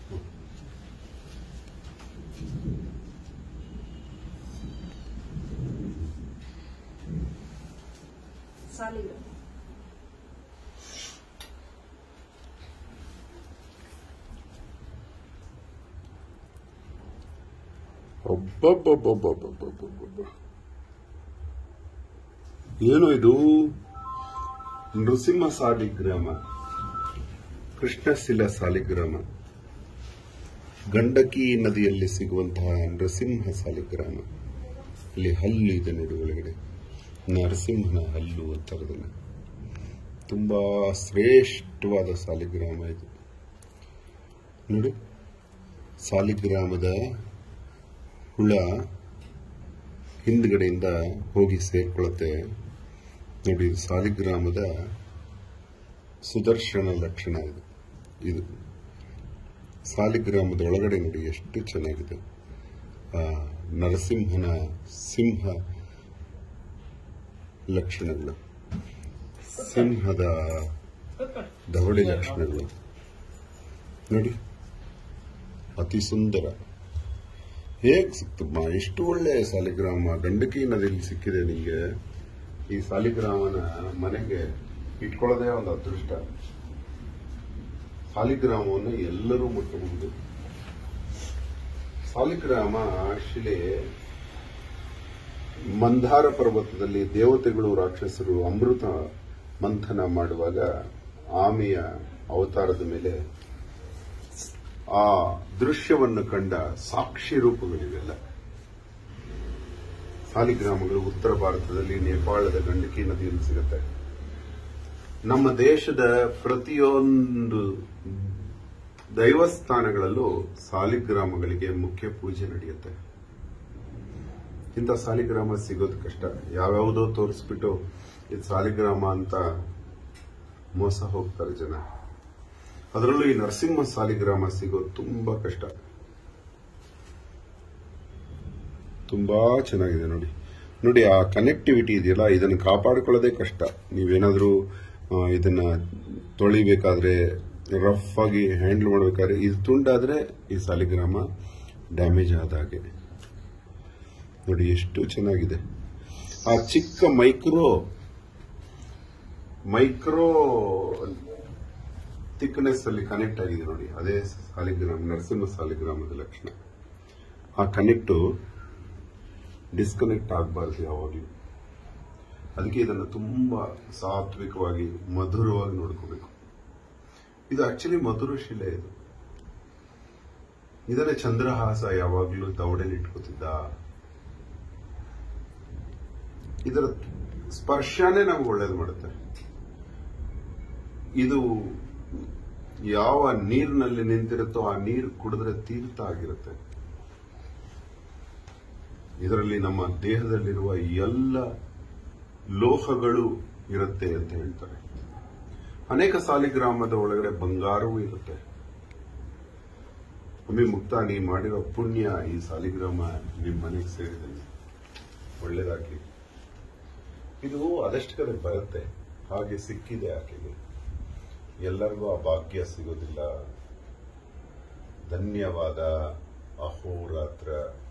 ಸಾಲಿಗ್ರಾಮ ಅಬ್ಬಬ್ಬಬ್ಬಬ್ಬಬ್ಬಬ್ಬಬ್ಬ. ಏನು ಇದು ನೃಸಿಂಹ ಸಾಲಿಗ್ರಾಮ ಕೃಷ್ಣಶಿಲ ಸಾಲಿಗ್ರಾಮ ಗಂಡಕಿ ನದಿಯಲ್ಲಿ ಸಿಗುವಂತಹ ನೃಸಿಂಹ ಸಾಲಿಗ್ರಾಮ ಇಲ್ಲಿ ಹಲ್ಲು ಇದೆ ನೋಡಿ ಒಳಗಡೆ ನರಸಿಂಹನ ಹಲ್ಲು ಅಂತಾರೆ ಅದನ್ನ ತುಂಬಾ ಶ್ರೇಷ್ಠವಾದ ಸಾಲಿಗ್ರಾಮ ಇದು ನೋಡಿ ಸಾಲಿಗ್ರಾಮದ ಹುಳ ಹಿಂದ್ಗಡೆಯಿಂದ ಹೋಗಿ ಸೇರ್ಕೊಳ್ಳುತ್ತೆ ನೋಡಿ ಇದು ಸಾಲಿಗ್ರಾಮದ ಸುದರ್ಶನ ಲಕ್ಷಣ ಇದು ಇದು ಸಾಲಿಗ್ರಾಮದ ಒಳಗಡೆ ನೋಡಿ ಎಷ್ಟು ಚೆನ್ನಾಗಿದೆ ಆ ನರಸಿಂಹನ ಸಿಂಹ ಲಕ್ಷಣಗಳು ಸಿಂಹದ ದವಡಿ ಲಕ್ಷಣಗಳು ನೋಡಿ ಅತಿ ಸುಂದರ ಹೇಗ್ ಸಿಕ್ತಮ್ಮ ಎಷ್ಟು ಒಳ್ಳೆ ಸಾಲಿಗ್ರಾಮ ಗಂಡಕಿ ನದಿಯಲ್ಲಿ ಸಿಕ್ಕಿದೆ ನಿಂಗೆ ಈ ಸಾಲಿಗ್ರಾಮನ ಮನೆಗೆ ಇಟ್ಕೊಳ್ಳೋದೇ ಒಂದು ಅದೃಷ್ಟ ಸಾಲಿಗ್ರಾಮವನ್ನು ಎಲ್ಲರೂ ಮುಟ್ಟಬಹುದು ಸಾಲಿಗ್ರಾಮ ಶಿಲೆ ಮಂದಾರ ಪರ್ವತದಲ್ಲಿ ದೇವತೆಗಳು ರಾಕ್ಷಸರು ಅಮೃತ ಮಂಥನ ಮಾಡುವಾಗ ಆಮೆಯ ಅವತಾರದ ಮೇಲೆ ಆ ದೃಶ್ಯವನ್ನು ಕಂಡ ಸಾಕ್ಷಿ ರೂಪಗಳಿವೆಲ್ಲ ಸಾಲಿಗ್ರಾಮಗಳು ಉತ್ತರ ಭಾರತದಲ್ಲಿ ನೇಪಾಳದ ಗಂಡಕಿ ನದಿಯಲ್ಲಿ ಸಿಗುತ್ತೆ ನಮ್ಮ ದೇಶದ ಪ್ರತಿಯೊಂದು ದೈವಸ್ಥಾನಗಳಲ್ಲೂ ಸಾಲಿಗ್ರಾಮಗಳಿಗೆ ಮುಖ್ಯ ಪೂಜೆ ನಡೆಯುತ್ತೆ ಇಂಥ ಸಾಲಿಗ್ರಾಮ ಸಿಗೋದು ಕಷ್ಟ ಯಾವ್ಯಾವುದೋ ತೋರಿಸ್ಬಿಟ್ಟು ಇದು ಸಾಲಿಗ್ರಾಮ ಅಂತ ಮೋಸ ಹೋಗ್ತಾರೆ ಜನ ಅದರಲ್ಲೂ ಈ ನರಸಿಂಹ ಸಾಲಿಗ್ರಾಮ ಸಿಗೋದು ತುಂಬಾ ಕಷ್ಟ ತುಂಬಾ ಚೆನ್ನಾಗಿದೆ ನೋಡಿ ನೋಡಿ ಆ ಕನೆಕ್ಟಿವಿಟಿ ಇದೆಯಲ್ಲ ಇದನ್ನು ಕಾಪಾಡಿಕೊಳ್ಳೋದೇ ಕಷ್ಟ ನೀವೇನಾದ್ರೂ ಆ, ಇದನ್ನ ತೊಳಿಬೇಕಾದ್ರೆ ರಫ್ ಆಗಿ ಹ್ಯಾಂಡಲ್ ಮಾಡಬೇಕಾದ್ರೆ ಇದು ತುಂಡಾದ್ರೆ ಈ ಸಾಲಿಗ್ರಾಮ ಡ್ಯಾಮೇಜ್ ಆದ ಹಾಗೆ ನೋಡಿ ಎಷ್ಟು ಚೆನ್ನಾಗಿದೆ ಆ ಚಿಕ್ಕ ಮೈಕ್ರೋ ಮೈಕ್ರೋ ಥಿಕ್ನೆಸ್ ಅಲ್ಲಿ ಕನೆಕ್ಟ್ ಆಗಿದೆ ನೋಡಿ ಅದೇ ಸಾಲಿಗ್ರಾಮ ನರಸಿಂಹ ಸಾಲಿಗ್ರಾಮದ ಲಕ್ಷಣ ಆ ಕನೆಕ್ಟು ಡಿಸ್ಕನೆಕ್ಟ್ ಆಗಬಾರ್ದು ಯಾವಾಗಲೂ ಅದಕ್ಕೆ ಇದನ್ನು ತುಂಬಾ ಸಾತ್ವಿಕವಾಗಿ ಮಧುರವಾಗಿ ನೋಡ್ಕೋಬೇಕು ಇದು ಆಕ್ಚುಲಿ ಮಧುರ ಶಿಲೆ ಇದು ಇದನ್ನೇ ಚಂದ್ರಹಾಸ ಯಾವಾಗಲೂ ದವಡೆಲಿ ಇಟ್ಕೋತಿದ್ದ ಇದರ ಸ್ಪರ್ಶನೇ ನಮ್ಗೆ ಒಳ್ಳೇದು ಮಾಡುತ್ತೆ ಇದು ಯಾವ ನೀರಿನಲ್ಲಿ ನಿಂತಿರುತ್ತೋ ಆ ನೀರು ಕುಡಿದ್ರೆ ತೀರ್ಥ ಆಗಿರುತ್ತೆ ಇದರಲ್ಲಿ ನಮ್ಮ ದೇಹದಲ್ಲಿರುವ ಎಲ್ಲ ಲೋಹಗಳು ಇರುತ್ತೆ ಅಂತ ಹೇಳ್ತಾರೆ ಅನೇಕ ಸಾಲಿಗ್ರಾಮದ ಒಳಗಡೆ ಬಂಗಾರವೂ ಇರುತ್ತೆ ಒಮ್ಮೆ ಮುಕ್ತ ನೀ ಮಾಡಿರೋ ಪುಣ್ಯ ಈ ಸಾಲಿಗ್ರಾಮ ನಿಮ್ಮ ಮನೆಗೆ ಸೇರಿದೆ ಒಳ್ಳೇದಾಗ್ಲಿ ಇದು ಅದಷ್ಟು ಕಡೆ ಬರುತ್ತೆ ಹಾಗೆ ಸಿಕ್ಕಿದೆ ಆಕೆಗೆ ಎಲ್ಲರಿಗೂ ಆ ಭಾಗ್ಯ ಸಿಗೋದಿಲ್ಲ ಧನ್ಯವಾದ ಅಹೋರಾತ್ರ